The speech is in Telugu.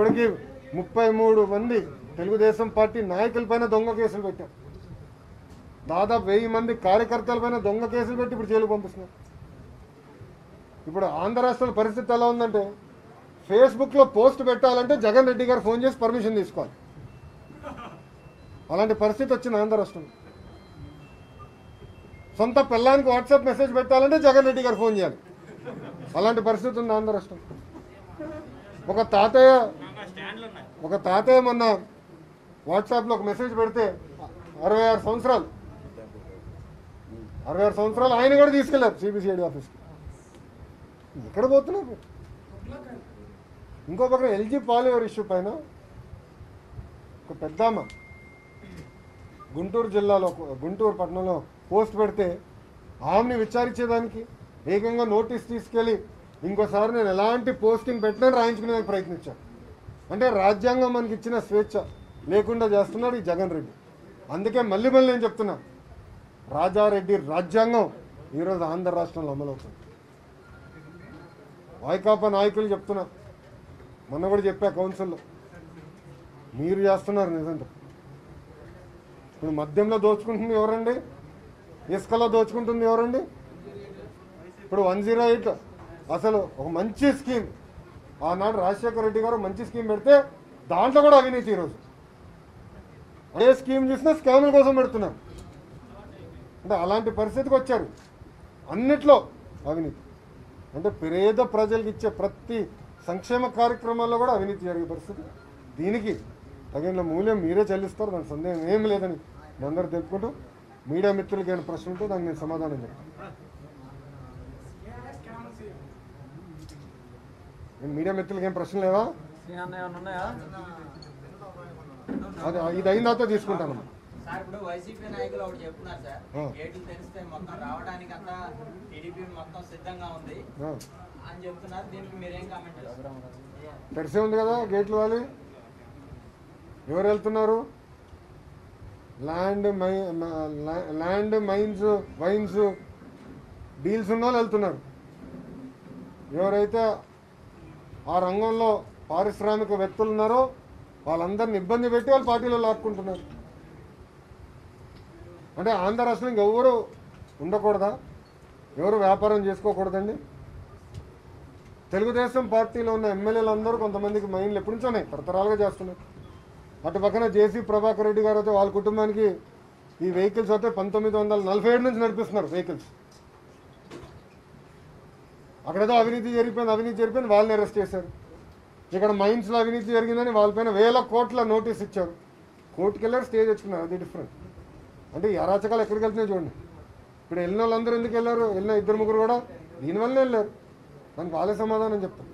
ఇప్పటికీ ముప్పై మూడు మంది తెలుగుదేశం పార్టీ నాయకులపైన దొంగ కేసులు పెట్టారు దాదాపు వెయ్యి మంది కార్యకర్తలపైన దొంగ కేసులు పెట్టి ఇప్పుడు జైలుకు పంపిస్తున్నారు ఇప్పుడు ఆంధ్ర రాష్ట్రంలో పరిస్థితి ఎలా ఉందంటే ఫేస్బుక్లో పోస్ట్ పెట్టాలంటే జగన్ రెడ్డి గారు ఫోన్ చేసి పర్మిషన్ తీసుకోవాలి అలాంటి పరిస్థితి వచ్చింది ఆంధ్ర రాష్ట్రంలో సొంత పిల్లానికి వాట్సాప్ మెసేజ్ పెట్టాలంటే జగన్ రెడ్డి గారు ఫోన్ చేయాలి అలాంటి పరిస్థితి ఉంది ఆంధ్ర రాష్ట్రం ఒక తాతయ్య ఒక తాతయ్య మొన్న వాట్సాప్లో ఒక మెసేజ్ పెడితే అరవై ఆరు సంవత్సరాలు అరవై ఆరు సంవత్సరాలు ఆయన కూడా తీసుకెళ్లారు సిబిసిఐడి ఆఫీస్కి ఎక్కడ పోతున్నారు ఇంకో పక్కన ఎల్జీ పాలివర్ ఇష్యూ పైన ఒక పెద్దామ గుంటూరు జిల్లాలో గుంటూరు పట్టణంలో పోస్ట్ పెడితే ఆమెని విచారించేదానికి వేగంగా నోటీస్ తీసుకెళ్ళి ఇంకోసారి నేను ఎలాంటి పోస్టింగ్ పెట్టినా రాయించుకునేందుకు ప్రయత్నించాను అంటే రాజ్యాంగం మనకి ఇచ్చిన స్వేచ్ఛ లేకుండా చేస్తున్నాడు ఈ జగన్ రెడ్డి అందుకే మళ్ళీ మళ్ళీ నేను చెప్తున్నా రాజారెడ్డి రాజ్యాంగం ఈరోజు ఆంధ్ర రాష్ట్రంలో అమలవుతుంది వైకాపా నాయకులు చెప్తున్నా మొన్న కూడా చెప్పా కౌన్సిల్లో మీరు చేస్తున్నారు నిజంగా ఇప్పుడు మద్యంలో దోచుకుంటుంది ఎవరండి ఇసుకలో దోచుకుంటుంది ఎవరండి ఇప్పుడు వన్ జీరో ఎయిట్ అసలు ఒక మంచి స్కీమ్ ఆనాడు రాజశేఖర రెడ్డి గారు మంచి స్కీమ్ పెడితే దాంట్లో కూడా అవినీతి ఈరోజు ఏ స్కీమ్ చూసినా స్కాముల కోసం పెడుతున్నారు అంటే అలాంటి పరిస్థితికి వచ్చారు అన్నిట్లో అవినీతి అంటే పేద ప్రజలకు ఇచ్చే ప్రతి సంక్షేమ కార్యక్రమాల్లో కూడా అవినీతి జరిగే పరిస్థితి దీనికి తగిన మూల్యం మీరే చెల్లిస్తారు దానికి సందేహం ఏం లేదని మీ అందరూ తెలుపుకుంటూ మీడియా మిత్రులకి ఏమైనా ప్రశ్న ఉంటే దానికి నేను సమాధానం చెప్తాను నేను మీడియా మిత్రులకి ఏం ప్రశ్న లేవా శ్రీనాన్న ఏమైనా ఉన్నాయా అది ఇది అయిన తర్వాత తీసుకుంటాను సార్ ఇప్పుడు వైసీపీ నాయకులు ఒకటి చెప్తున్నారు సార్ ఆ. గేట్లు తెరిస్తే మొత్తం రావడానికి అంతా టీడీపీ మొత్తం సిద్ధంగా ఉంది ఆ, అని చెప్తున్నారు దీనికి మీరేం కామెంట్ చేస్తారు తెరిసే ఉంది కదా గేట్లు వాలి ఎవరు వెళ్తున్నారు ల్యాండ్ మై మ- లా- ల్యాండ్ మైన్స్ వైన్స్ డీల్స్ ఉన్న వాళ్ళు వెళ్తున్నారు ఎవరైతే ఆ రంగంలో పారిశ్రామికవేత్తలు ఉన్నారో వాళ్ళందరిని ఇబ్బంది పెట్టి వాళ్ళు పార్టీలో లాక్కుంటున్నారు అంటే ఆంధ్ర రాష్ట్రం ఇంకెవరు ఉండకూడదా ఎవరు వ్యాపారం చేసుకోకూడదండి తెలుగుదేశం పార్టీలో ఉన్న ఎమ్మెల్యేలు అందరూ కొంతమందికి మైండ్లు ఎప్పటి నుంచో ఉన్నాయి తరతరాలుగా చేస్తున్నారు అటు పక్కన జేసీ ప్రభాకర్ రెడ్డి గారు అయితే వాళ్ళ కుటుంబానికి ఈ వెహికల్స్ అయితే పంతొమ్మిది వందల నలభై ఏడు నుంచి నడిపిస్తున్నారు వెహికల్స్ అక్కడేదో అవినీతి జరిగిపోయింది అవినీతి జరిగిపోయింది వాళ్ళని అరెస్ట్ చేశారు ఇక్కడ మైన్స్లో అవినీతి జరిగిందని వాళ్ళపైన వేల కోట్ల నోటీస్ ఇచ్చారు కోర్టుకి వెళ్ళారు స్టే తెచ్చుకున్నారు అది డిఫరెంట్ అంటే ఈ అరాచకాలు ఎక్కడికి వెళ్తున్నాయి చూడండి ఇప్పుడు వెళ్ళిన వాళ్ళందరూ ఎందుకు వెళ్ళారు వెళ్ళిన ఇద్దరు ముగ్గురు కూడా దీనివల్లనే వెళ్ళారు దానికి వాళ్ళే సమాధానం చెప్తారు